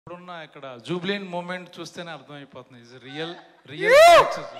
ఇప్పుడున్న ఇక్కడ జూబ్లీన్ మూమెంట్ చూస్తేనే అర్థమైపోతుంది ఇది రియల్ రియల్ సక్సెస్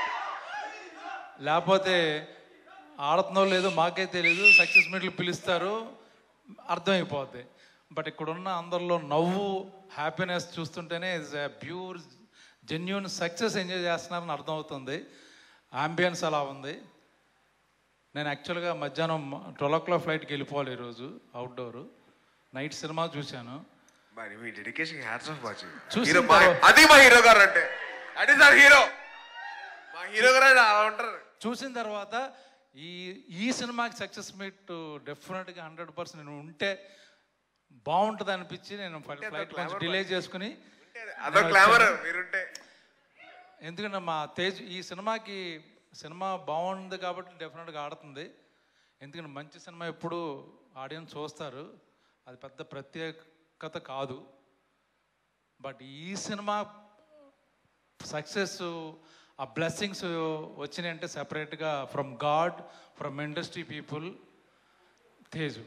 లేకపోతే ఆడుతుందో లేదో మాకే తెలియదు సక్సెస్ మీట్లు పిలుస్తారు అర్థమైపోద్ది బట్ ఇక్కడున్న అందరిలో నవ్వు హ్యాపీనెస్ చూస్తుంటేనే it's pure genuine success enjoy చేస్తున్నారని అర్థమవుతుంది అంబియన్స్ అలా ఉంది నేను యాక్చువల్గా మధ్యాహ్నం ట్వెల్వ్ ఓ క్లాక్ ఫ్లైట్కి వెళ్ళిపోవాలి ఈరోజు అవుట్డోర్ నైట్ సినిమా చూశాను మరి మీ డెడికేషన్ హ్యాట్స్ ఆఫ్ బాజీ చూసిన హీరో మా తర్వాత- అది మా హీరో గారు అంటే అది సార్ హీరో మా హీరో గారు అంటే అలా ఉంటారు చూసిన తర్వాత ఈ ఈ సినిమాకి సక్సెస్ మీట్ డెఫినెట్గా హండ్రెడ్ పర్సెంట్ నేను ఉంటే బాగుంటుంది అనిపించి నేను ఫ్లైట్ కొంచెం డిలే చేసుకుని అదో గ్లామర్ మీరుంటే ఎందుకంటే మా తేజ్ ఈ సినిమాకి సినిమా బాగుంది కాబట్టి డెఫినెట్గా ఆడుతుంది ఎందుకంటే మంచి సినిమా ఎప్పుడు ఆడియన్స్ చూస్తారు అది పెద్ద ప్రత్యేకత కాదు బట్ ఈ సినిమా సక్సెస్ ఆ బ్లెస్సింగ్స్ వచ్చినాయి అంటే సెపరేట్గా from God from industry people Teju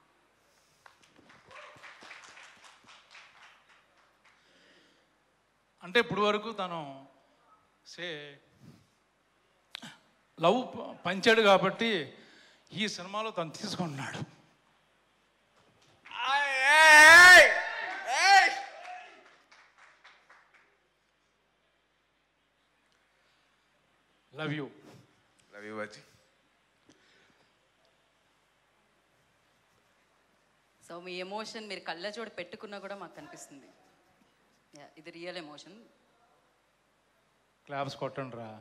అంటే ఇప్పుడు వరకు తను సే లవ్ ప- పంచాడు కాబట్టి ఈ సినిమాలో తను తీసుకుంటున్నాడు ఆయ్, ఏయ్, ఏయ్. Love you love you Baji so మీ ఎమోషన్ మీరు కళ్ళజోడు పెట్టుకున్నా కూడా మాకు కనిపిస్తుంది Yeah, ఇది రియల్ ఎమోషన్ క్లాబ్స్ కొట్టండి రా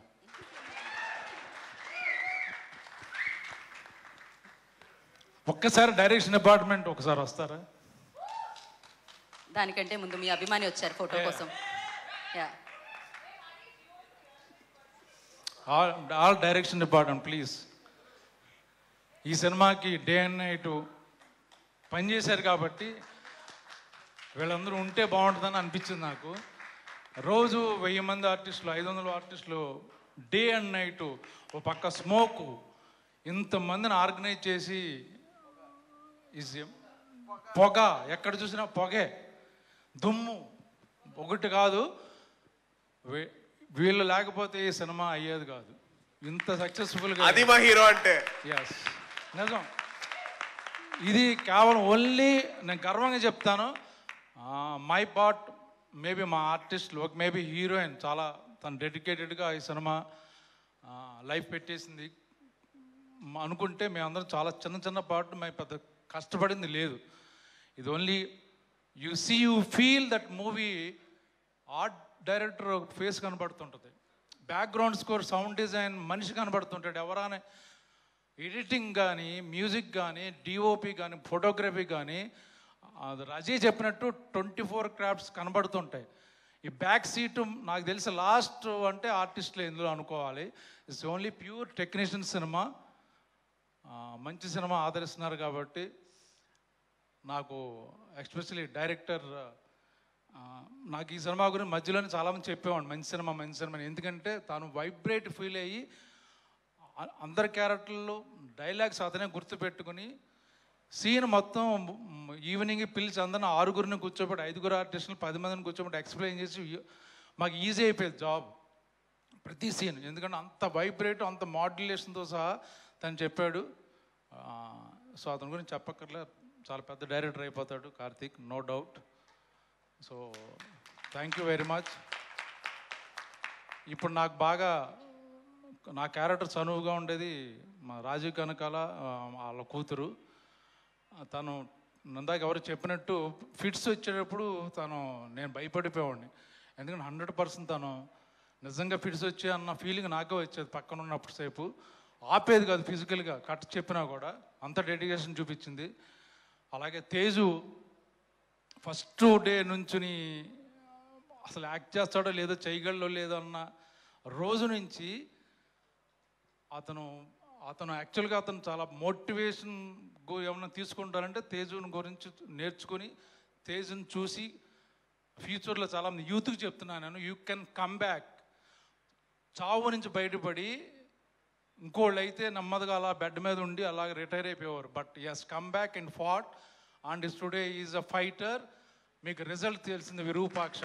ఒక్కసారి డైరెక్షన్ డిపార్ట్మెంట్ ఒకసారి వస్తారా దానికంటే ముందు మీ అభిమాని వచ్చారు ఫోటో Yeah. కోసం yeah all all direction department please ఈ సినిమాకి డే అండ్ నైట్ పనిచేశారు కాబట్టి వీళ్ళందరూ ఉంటే బాగుంటుందని అనిపించింది నాకు రోజు వెయ్యి మంది ఆర్టిస్టులు ఐదు వందల ఆర్టిస్టులు డే అండ్ నైట్ ఓ పక్క స్మోక్ ఇంతమందిని ఆర్గనైజ్ చేసి ఇస్ పొగ ఎక్కడ చూసినా పొగే దుమ్ము ఒకటి కాదు వీ- వీళ్ళు లేకపోతే ఈ సినిమా అయ్యేది కాదు ఇంత సక్సెస్ఫుల్గా అది మా హీరో అంటే ఎస్ నిజం ఇది కేవలం ఓన్లీ నేను గర్వంగా చెప్తాను మై పార్ట్ మేబీ మా ఆర్టిస్టులు ఒక మేబీ హీరోయిన్ చాలా తను డెడికేటెడ్గా ఈ సినిమా లైఫ్ పెట్టేసింది మ- అనుకుంటే మేమందరం చాలా చిన్న చిన్న పార్ట్ మేము పెద్ద కష్టపడింది లేదు ఇది only you see you feel that movie art director face కనబడుతుంటుంది బ్యాక్గ్రౌండ్ స్కోర్ సౌండ్ డిజైన్ మనిషి కనబడుతుంటాడు ఎవరైనా ఎడిటింగ్ కానీ మ్యూజిక్ కానీ డిఓపి కానీ ఫోటోగ్రఫీ కానీ అది రజీ చెప్పినట్టు ట్వంటీ ఫోర్ క్రాఫ్ట్స్ కనబడుతుంటాయి ఈ బ్యాక్ సీటు నాకు తెలిసి లాస్ట్ అంటే ఆర్టిస్టులు ఇందులో అనుకోవాలి it's only pure technician cinema ఆ, మంచి సినిమా ఆదరిస్తున్నారు కాబట్టి నాకు ఎస్పెషలీ డైరెక్టర్ ఆ, నాకు ఈ సినిమా గురించి మధ్యలోనే చాలామంది చెప్పేవాడు మంచి సినిమా మంచి సినిమా అని. ఎందుకంటే తాను వైబ్రేట్ ఫీల్ అయ్యి అ- అందరి క్యారెక్టర్లు డైలాగ్స్ అతనే గుర్తుపెట్టుకుని సీన్ మొత్తం మ్, ఈవినింగ్ పిలిచి అందరిని ఆరుగురిని కూర్చోబెట్టి ఐదుగురు ఆర్టిస్టులు పది మందిని కూర్చోబెట్టి ఎక్స్ప్లెయిన్ చేసి ఈ- మాకు ఈజీ అయిపోయేది జాబ్ ప్రతి సీన్ ఎందుకంటే అంత వైబ్రేట్ అంత మాడ్యులేషన్తో సహా తను చెప్పాడు ఆ, సో అతని గురించి చెప్పక్కర్లే చాలా పెద్ద డైరెక్టర్ అయిపోతాడు Karthik no doubt so thank you very much ఇప్పుడు నాకు బాగా నా క్యారెక్టర్ చనువుగా ఉండేది మా రాజీవ్ కనకాల ఆ, వాళ్ళ కూతురు ఆ, తను ఇందాక ఎవరు చెప్పినట్టు ఫిట్స్ వచ్చేటప్పుడు తను నేను భయపడిపోయేవాడిని ఎందుకంటే హండ్రెడ్ పర్సెంట్ తను నిజంగా ఫిట్స్ వచ్చే అన్న ఫీలింగ్ నాకే వచ్చేది పక్కన ఉన్నప్పుడు సేపు ఆపేది కాదు ఫిజికల్గా కట్ చెప్పినా కూడా అంత డెడికేషన్ చూపించింది అలాగే తేజు ఫస్ట్ డే నుంచుని అసలు యాక్ట్ చేస్తాడో లేదో చేయగలడో లేదో అన్న రోజు నుంచి అతను అతను యాక్చువల్గా అతను చాలా మోటివేషన్ ఏమైనా తీసుకుంటారంటే తేజుని గురించి నేర్చుకొని తేజుని చూసి ఫ్యూచర్లో చాలా మంది యూత్కి చెప్తున్నాను నేను యూ కెన్ కమ్ బ్యాక్ చావు నుంచి బయటపడి ఇంకోళ్ళు అయితే నెమ్మదిగా అలా బెడ్ మీద ఉండి అలాగ రిటైర్ అయిపోయేవారు but he's come back and fought and today is a fighter మీకు రిజల్ట్ తెలిసింది విరూపాక్ష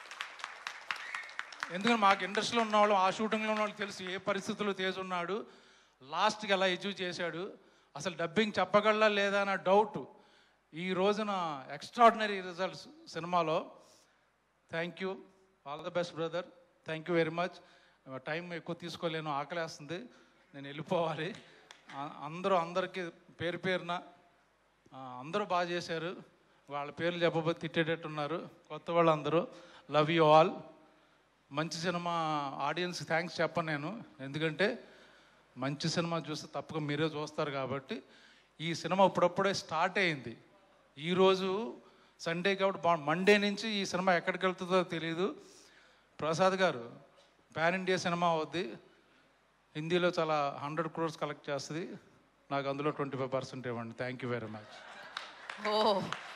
ఎందుకంటే మాకు ఇండస్ట్రీలో ఉన్న వాళ్ళు ఆ షూటింగ్లో ఉన్న వాళ్ళు తెలుసు ఏ పరిస్థితుల్లో తేజ్ ఉన్నాడు లాస్ట్కి ఎలా అచీవ్ చేశాడు అసలు డబ్బింగ్ చెప్పగలరా లేదా అన్న డౌట్ ఈ రోజున ఎక్స్ట్రాడినరీ రిజల్ట్స్ సినిమాలో thank you all the best brother thank you very much time ఎక్కువ తీసుకోలేను ఆకలేస్తుంది నేను వెళ్ళిపోవాలి ఆ- అందరూ అందరికీ పేరు పేరున ఆ, అందరూ బాగా చేశారు వాళ్ళ పేర్లు చెప్పబోతే తిట్టేటట్టున్నారు కొత్త వాళ్ళందరూ లవ్ యూ ఆల్ మంచి సినిమా ఆడియన్స్ థ్యాంక్స్ చెప్పను నేను ఎందుకంటే మంచి సినిమా చూస్తే తప్పక మీరే చూస్తారు కాబట్టి ఈ సినిమా ఇప్పుడప్పుడే స్టార్ట్ అయింది ఈరోజు సండే కాబట్టి బా మండే నుంచి ఈ సినిమా ఎక్కడికి వెళ్తుందో తెలియదు ప్రసాద్ గారు పాన్ ఇండియా సినిమా అవుద్ది హిందీలో చాలా హండ్రెడ్ క్రోర్స్ కలెక్ట్ చేస్తుంది నాకు అందులో ట్వంటీ ఫైవ్ పర్సెంట్ ఇవ్వండి thank you very much oh